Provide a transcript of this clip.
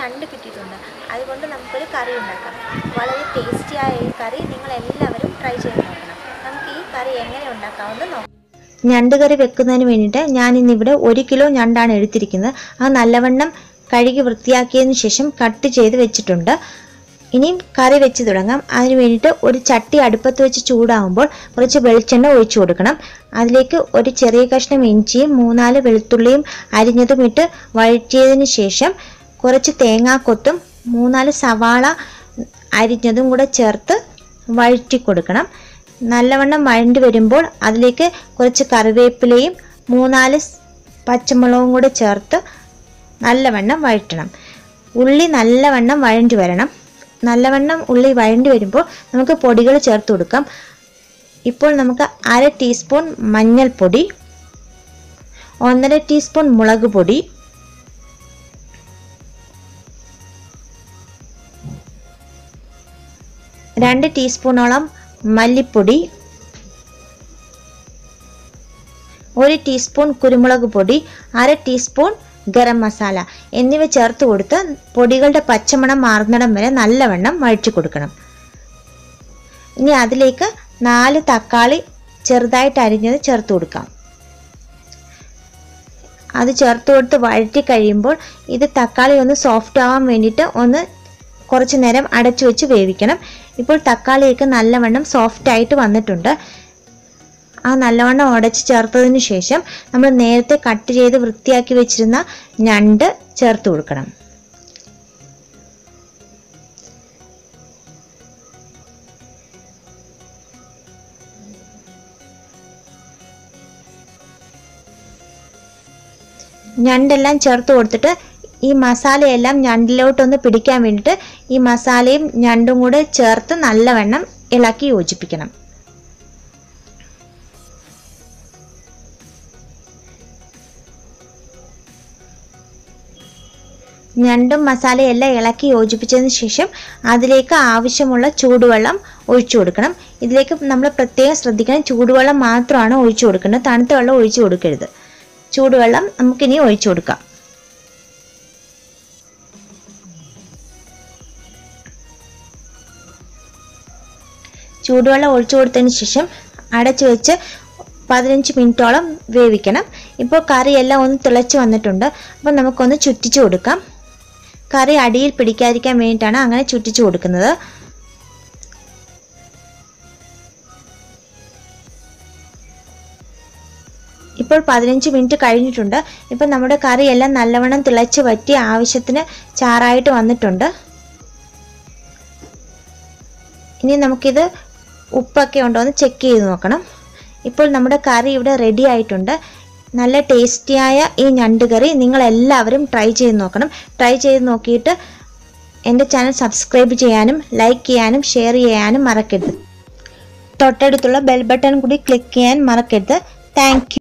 ഞണ്ട് കിട്ടിയിട്ടുണ്ട് അതുകൊണ്ട് നമുക്കൊരു കറി ഉണ്ടാക്കാം വളരെ ടേസ്റ്റിയായ ഈ കറി നിങ്ങൾ എല്ലാവരും ട്രൈ ചെയ്ത് നോക്കണം നമുക്ക് ഈ കറി എങ്ങനെ ഉണ്ടാക്കാമെന്ന് നോക്കാം ഞണ്ട് കറി വെക്കുന്നതിന് വേണ്ടിയിട്ട് ഞാൻ ഇന്നിവിടെ ഒരു കിലോ ഞണ്ടാണ് എടുത്തിരിക്കുന്നത് അത് നല്ലവണ്ണം കഴുകി വൃത്തിയാക്കിയതിന് ശേഷം കട്ട് ചെയ്ത് വെച്ചിട്ടുണ്ട് ഇനിയും കറി വെച്ച് തുടങ്ങാം അതിന് വേണ്ടിയിട്ട് ഒരു ചട്ടി അടുപ്പത്ത് വെച്ച് ചൂടാകുമ്പോൾ കുറച്ച് വെളിച്ചെണ്ണ ഒഴിച്ചു കൊടുക്കണം അതിലേക്ക് ഒരു ചെറിയ കഷ്ണം ഇഞ്ചിയും മൂന്നാല് വെളുത്തുള്ളിയും അരിഞ്ഞതും ഇട്ട് വഴറ്റിയതിന് ശേഷം കുറച്ച് തേങ്ങാക്കൊത്തും മൂന്നാല് സവാള അരിഞ്ഞതും കൂടെ ചേർത്ത് വഴറ്റി കൊടുക്കണം നല്ലവണ്ണം വഴണ്ടി വരുമ്പോൾ അതിലേക്ക് കുറച്ച് കറിവേപ്പിലയും മൂന്നാല് സ് പച്ചമുളകും കൂടെ ചേർത്ത് നല്ലവണ്ണം വഴറ്റണം ഉള്ളി നല്ലവണ്ണം വഴണ്ടി വരണം നല്ലവണ്ണം ഉള്ളി വഴണ്ടി വരുമ്പോൾ നമുക്ക് പൊടികൾ ചേർത്ത് കൊടുക്കാം ഇപ്പോൾ നമുക്ക് അര ടീസ്പൂൺ മഞ്ഞൾപ്പൊടി ഒന്നര ടീസ്പൂൺ മുളക് പൊടി രണ്ട് ടീസ്പൂണോളം മല്ലിപ്പൊടി ഒരു ടീസ്പൂൺ കുരുമുളക് പൊടി അര ടീസ്പൂൺ ഗരം മസാല എന്നിവ ചേർത്ത് കൊടുത്ത് പൊടികളുടെ പച്ചമണം മാറുന്നിടം വരെ നല്ലവണ്ണം വഴറ്റി കൊടുക്കണം ഇനി അതിലേക്ക് നാല് തക്കാളി ചെറുതായിട്ട് അരിഞ്ഞത് ചേർത്ത് കൊടുക്കാം അത് ചേർത്ത് കൊടുത്ത് വഴറ്റി കഴിയുമ്പോൾ ഇത് തക്കാളി ഒന്ന് സോഫ്റ്റ് ആവാൻ വേണ്ടിയിട്ട് ഒന്ന് കുറച്ച് നേരം അടച്ചു വെച്ച് വേവിക്കണം ഇപ്പോൾ തക്കാളിയൊക്കെ നല്ലവണ്ണം സോഫ്റ്റ് ആയിട്ട് വന്നിട്ടുണ്ട് ആ നല്ലവണ്ണം ഉടച്ച് ചേർത്തതിന് ശേഷം നമ്മൾ നേരത്തെ കട്ട് ചെയ്ത് വൃത്തിയാക്കി വെച്ചിരുന്ന ഞണ്ട് ചേർത്ത് കൊടുക്കണം ഞണ്ടെല്ലാം ചേർത്ത് കൊടുത്തിട്ട് ഈ മസാലയെല്ലാം ഞണ്ടിലോട്ടൊന്ന് പിടിക്കാൻ വേണ്ടിയിട്ട് ഈ മസാലയും ഞണ്ടും കൂടെ ചേർത്ത് നല്ലവണ്ണം ഇളക്കി യോജിപ്പിക്കണം ഞണ്ടും മസാലയും എല്ലാം ഇളക്കി യോജിപ്പിച്ചതിന് ശേഷം അതിലേക്ക് ആവശ്യമുള്ള ചൂടുവെള്ളം ഒഴിച്ചു കൊടുക്കണം ഇതിലേക്ക് നമ്മൾ പ്രത്യേകം ശ്രദ്ധിക്കണം ചൂടുവെള്ളം മാത്രമാണ് ഒഴിച്ചു കൊടുക്കേണ്ടത് തണുത്ത വെള്ളം ഒഴിച്ചു കൊടുക്കരുത് ചൂടുവെള്ളം നമുക്കിനി ഒഴിച്ചു കൊടുക്കാം ചൂടുവെള്ളം ഒഴിച്ചു കൊടുത്തതിന് ശേഷം അടച്ചു വെച്ച് പതിനഞ്ച് മിനിറ്റോളം വേവിക്കണം ഇപ്പോൾ കറിയെല്ലാം ഒന്ന് തിളച്ച് വന്നിട്ടുണ്ട് അപ്പോൾ നമുക്കൊന്ന് ചുറ്റിച്ചു കൊടുക്കാം കറി അടിയിൽ പിടിക്കാതിരിക്കാൻ വേണ്ടിയിട്ടാണ് അങ്ങനെ ചുറ്റിച്ചു കൊടുക്കുന്നത് ഇപ്പോൾ പതിനഞ്ച് മിനിറ്റ് കഴിഞ്ഞിട്ടുണ്ട് ഇപ്പോൾ നമ്മുടെ കറിയെല്ലാം നല്ലവണ്ണം തിളച്ച് വറ്റി ആവശ്യത്തിന് ചാറായിട്ട് വന്നിട്ടുണ്ട് ഇനി നമുക്കിത് ഉപ്പൊക്കെ ഉണ്ടോ എന്ന് ചെക്ക് ചെയ്ത് നോക്കണം ഇപ്പോൾ നമ്മുടെ കറി ഇവിടെ റെഡി ആയിട്ടുണ്ട് നല്ല ടേസ്റ്റിയായ ഈ ഞണ്ട് കറി നിങ്ങൾ എല്ലാവരും ട്രൈ ചെയ്ത് നോക്കണം ട്രൈ ചെയ്ത് നോക്കിയിട്ട് എൻ്റെ ചാനൽ സബ്സ്ക്രൈബ് ചെയ്യാനും ലൈക്ക് ചെയ്യാനും ഷെയർ ചെയ്യാനും മറക്കരുത് തൊട്ടടുത്തുള്ള ബെൽ ബട്ടൺ കൂടി ക്ലിക്ക് ചെയ്യാൻ മറക്കരുത് താങ്ക്